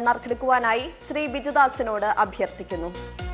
നറുക്കെടുക്കുവാനായി ശ്രീ ബിജുദാസിനോട് അഭ്യർത്ഥിക്കുന്നു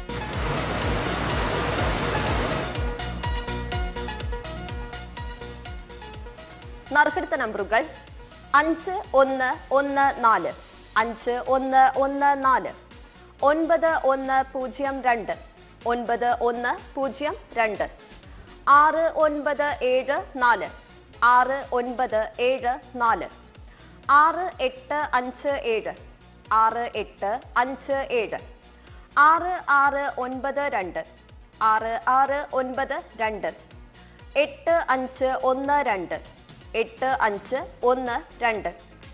നറുക്കെടുത്ത നമ്പറുകൾ അഞ്ച് ഒന്ന് ഒന്ന് നാല് അഞ്ച് ഒന്ന് ഒന്ന് നാല് ഒൻപത് ഒന്ന് പൂജ്യം രണ്ട് ഒൻപത് ഒന്ന് പൂജ്യം രണ്ട് ആറ് ഒൻപത് ഏഴ് നാല് ആറ് ഒൻപത് ഏഴ് നാല് ആറ് എട്ട് അഞ്ച് ഏഴ് ആറ് എട്ട് അഞ്ച് ഏഴ് ആറ് ആറ് ഒൻപത് രണ്ട് ആറ് ആറ് ഒൻപത് രണ്ട് എട്ട് അഞ്ച് ഒന്ന് രണ്ട് എട്ട് അഞ്ച് ഒന്ന് രണ്ട്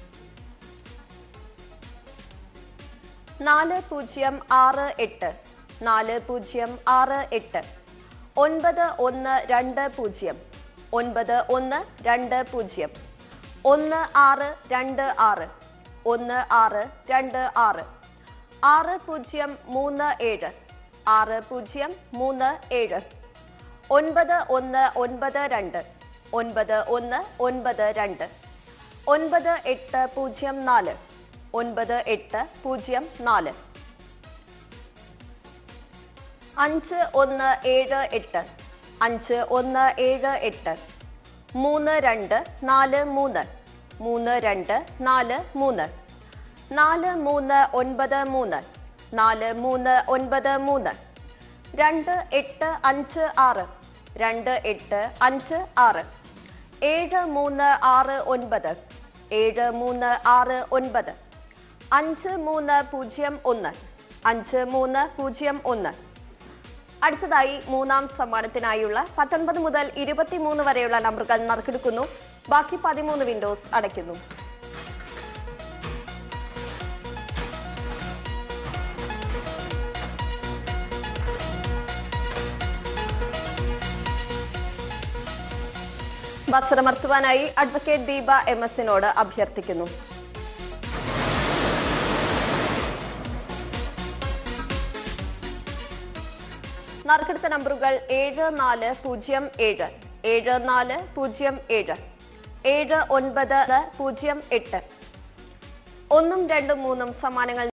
നാല് പൂജ്യം ആറ് എട്ട് നാല് പൂജ്യം ആറ് എട്ട് ഒൻപത് ഒന്ന് രണ്ട് പൂജ്യം ഒൻപത് ഒന്ന് രണ്ട് പൂജ്യം ഒന്ന് ആറ് രണ്ട് ആറ് ഒന്ന് ആറ് രണ്ട് ആറ് ആറ് പൂജ്യം മൂന്ന് ഏഴ് ആറ് പൂജ്യം മൂന്ന് ഏഴ് ഒൻപത് ഒന്ന് ഒൻപത് രണ്ട് ഒൻപത് ഒന്ന് ഒൻപത് രണ്ട് ഒൻപത് എട്ട് പൂജ്യം നാല് ഒൻപത് എട്ട് പൂജ്യം നാല് അഞ്ച് ഒന്ന് ഏഴ് എട്ട് അഞ്ച് ഒന്ന് ഏഴ് എട്ട് മൂന്ന് രണ്ട് നാല് മൂന്ന് മൂന്ന് രണ്ട് നാല് മൂന്ന് നാല് മൂന്ന് ഒൻപത് മൂന്ന് നാല് മൂന്ന് ഒൻപത് മൂന്ന് രണ്ട് എട്ട് അഞ്ച് ആറ് രണ്ട് എട്ട് അഞ്ച് ആറ് ഏഴ് മൂന്ന് ആറ് ഒൻപത് ഏഴ് മൂന്ന് ആറ് ഒൻപത് അഞ്ച് മൂന്ന് പൂജ്യം ഒന്ന് അഞ്ച് മൂന്ന് പൂജ്യം ഒന്ന് അടുത്തതായി മൂന്നാം സമ്മാനത്തിനായുള്ള പത്തൊൻപത് മുതൽ ഇരുപത്തിമൂന്ന് വരെയുള്ള നമ്പറുകൾ നറുക്കെടുക്കുന്നു ബാക്കി പതിമൂന്ന് വിൻഡോസ് അടയ്ക്കുന്നു വസ്ത്രമർത്തുവാനായി അഡ്വക്കേറ്റ് ദീപ എം എസിനോട് അഭ്യർത്ഥിക്കുന്നു നറുക്കെടുത്ത നമ്പറുകൾ ഏഴ് നാല് പൂജ്യം ഏഴ് ഏഴ് നാല് പൂജ്യം ഏഴ് ഏഴ് ഒൻപത് പൂജ്യം എട്ട് ഒന്നും രണ്ടും മൂന്നും സമ്മാനങ്ങൾ